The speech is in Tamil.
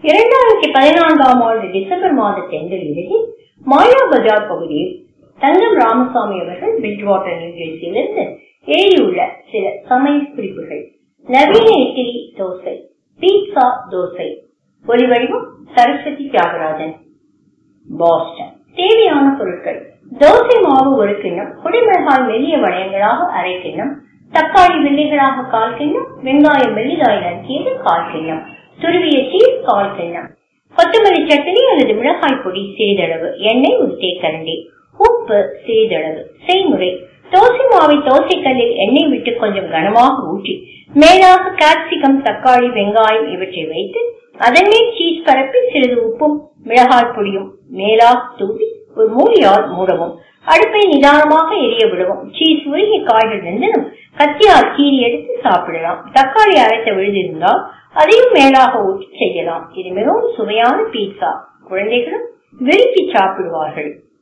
இரண்டாயிரத்தி பதினான்காம் ஆண்டு டிசம்பர் மாத தென்றல் இதழில் மாயா பஜார் பகுதியில் தங்கம் ராமசாமி அவர்கள் பிரிட்ஜ்வாட்டர் நியூஜெர்சியிலிருந்து எழுதியுள்ள சில சமையல் குறிப்புகள் நவீன இட்லி தோசை பீட்சா தோசை ஒலிவடிவம் சரஸ்வதி தியாகராஜன் பாஸ்டன் தேவையான பொருட்கள் தோசை மாவு ஒரு கிண்ணம் குடிமிளகாய் மெல்லிய வளையங்களாக அரை கிண்ணம் தக்காளி வெள்ளிகளாக கால் கிண்ணம் வெங்காயம் மெல்லிதாய் நறுக்கியது கால் கிண்ணம் துருவிய சீஸ் கால் கிண்ணம் கொத்தமல்லி சட்னி அல்லது மிளகாய் பொடி சிறிதளவு எண்ணெய் ஒரு தேக்கரண்டி உப்பு சிறிதளவு செய்முறை தோசை மாவை தோசை கல்லில் எண்ணெய் விட்டு கொஞ்சம் கனமாக ஊற்றி மேலாக கேப்சிகம் தக்காளி வெங்காயம் இவற்றை வைத்து அதன் மேல் சீஸ் பரப்பி சிறிது உப்பும் மிளகாய் பொடியும் மேலாக தூவி ஒரு மூடியால் மூடவும் அடுப்பை நிதானமாக எரிய விடவும் சீஸ் உருகிய காய்கள் வெந்ததும் கத்தியால் கீறி எடுத்து சாப்பிடலாம் தக்காளி அரைத்த விழுதிருந்தால் அதையும் மேலாக ஊற்றி செய்யலாம் இது மிகவும் சுவையான பீட்சா குழந்தைகளும் விரும்பி சாப்பிடுவார்கள்